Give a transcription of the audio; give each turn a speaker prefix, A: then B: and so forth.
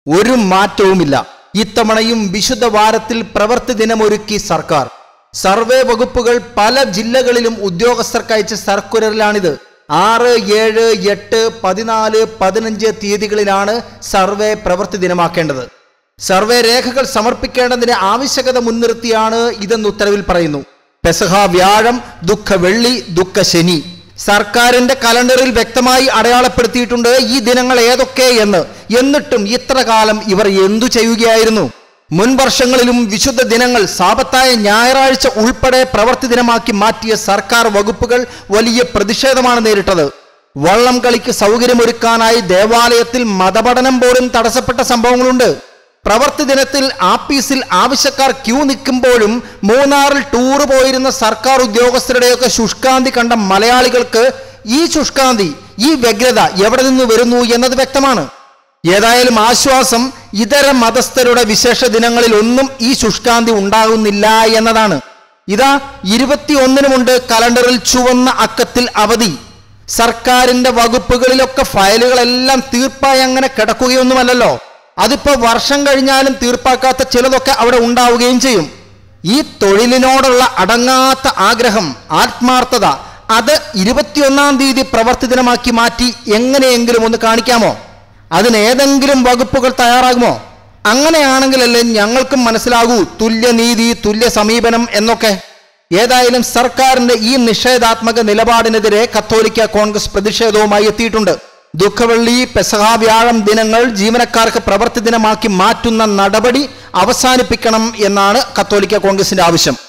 A: ഒരു മാറ്റവുമില്ല ഇത്തവണയും വിശുദ്ധ വാരത്തിൽ പ്രവൃത്തി ദിനമൊരുക്കി സർക്കാർ സർവേ വകുപ്പുകൾ പല ജില്ലകളിലും ഉദ്യോഗസ്ഥർക്ക് അയച്ച സർക്കുലറിലാണിത് ആറ് ഏഴ് എട്ട് പതിനാല് പതിനഞ്ച് തീയതികളിലാണ് സർവേ പ്രവൃത്തി ദിനമാക്കേണ്ടത് സർവേ രേഖകൾ സമർപ്പിക്കേണ്ടതിന്റെ ആവശ്യകത മുൻനിർത്തിയാണ് ഇതെന്ന് ഉത്തരവിൽ പറയുന്നു പെസഹ വ്യാഴം ദുഃഖ വെള്ളി ദുഃഖ ശനി സർക്കാരിന്റെ കലണ്ടറിൽ വ്യക്തമായി അടയാളപ്പെടുത്തിയിട്ടുണ്ട് ഈ ദിനങ്ങൾ ഏതൊക്കെ എന്ന് എന്നിട്ടും ഇത്ര കാലം ഇവർ എന്തു ചെയ്യുകയായിരുന്നു മുൻ വർഷങ്ങളിലും വിശുദ്ധ ദിനങ്ങൾ സാപത്തായ ഞായറാഴ്ച ഉൾപ്പെടെ പ്രവൃത്തി ദിനമാക്കി മാറ്റിയ സർക്കാർ വകുപ്പുകൾ വലിയ പ്രതിഷേധമാണ് നേരിട്ടത് വള്ളം കളിക്ക് സൗകര്യമൊരുക്കാനായി ദേവാലയത്തിൽ മതപഠനം പോലും തടസ്സപ്പെട്ട സംഭവങ്ങളുണ്ട് പ്രവൃത്തി ദിനത്തിൽ ആപ്പീസിൽ ആവശ്യക്കാർ ക്യൂ നിൽക്കുമ്പോഴും മൂന്നാറിൽ ടൂർ പോയിരുന്ന സർക്കാർ ഉദ്യോഗസ്ഥരുടെയൊക്കെ ശുഷ്കാന്തി കണ്ട മലയാളികൾക്ക് ഈ ശുഷ്കാന്തി ഈ വ്യഗ്രത എവിടെ നിന്ന് വരുന്നു എന്നത് വ്യക്തമാണ് ഏതായാലും ആശ്വാസം ഇതര മതസ്ഥരുടെ വിശേഷ ദിനങ്ങളിൽ ഒന്നും ഈ ശുഷ്കാന്തി ഉണ്ടാകുന്നില്ല എന്നതാണ് ഇതാ ഇരുപത്തിയൊന്നിനുമുണ്ട് കലണ്ടറിൽ ചുവന്ന അക്കത്തിൽ അവധി സർക്കാരിന്റെ വകുപ്പുകളിലൊക്കെ ഫയലുകളെല്ലാം തീർപ്പായി അങ്ങനെ കിടക്കുകയൊന്നുമല്ലല്ലോ അതിപ്പോ വർഷം കഴിഞ്ഞാലും തീർപ്പാക്കാത്ത ചിലതൊക്കെ അവിടെ ഉണ്ടാവുകയും ചെയ്യും ഈ തൊഴിലിനോടുള്ള അടങ്ങാത്ത ആഗ്രഹം ആത്മാർത്ഥത അത് ഇരുപത്തിയൊന്നാം തീയതി പ്രവർത്തി ദിനമാക്കി മാറ്റി എങ്ങനെയെങ്കിലും ഒന്ന് കാണിക്കാമോ അതിന് ഏതെങ്കിലും വകുപ്പുകൾ തയ്യാറാകുമോ അങ്ങനെയാണെങ്കിലല്ലേ ഞങ്ങൾക്കും മനസ്സിലാകൂ തുല്യനീതി തുല്യ സമീപനം എന്നൊക്കെ ഏതായാലും സർക്കാരിന്റെ ഈ നിഷേധാത്മക നിലപാടിനെതിരെ കത്തോലിക്ക കോൺഗ്രസ് പ്രതിഷേധവുമായി എത്തിയിട്ടുണ്ട് ദുഃഖവെള്ളി പെസഹ വ്യാഴം ദിനങ്ങൾ ജീവനക്കാർക്ക് പ്രവൃത്തി ദിനമാക്കി മാറ്റുന്ന നടപടി അവസാനിപ്പിക്കണം എന്നാണ് കത്തോലിക്ക കോൺഗ്രസിന്റെ ആവശ്യം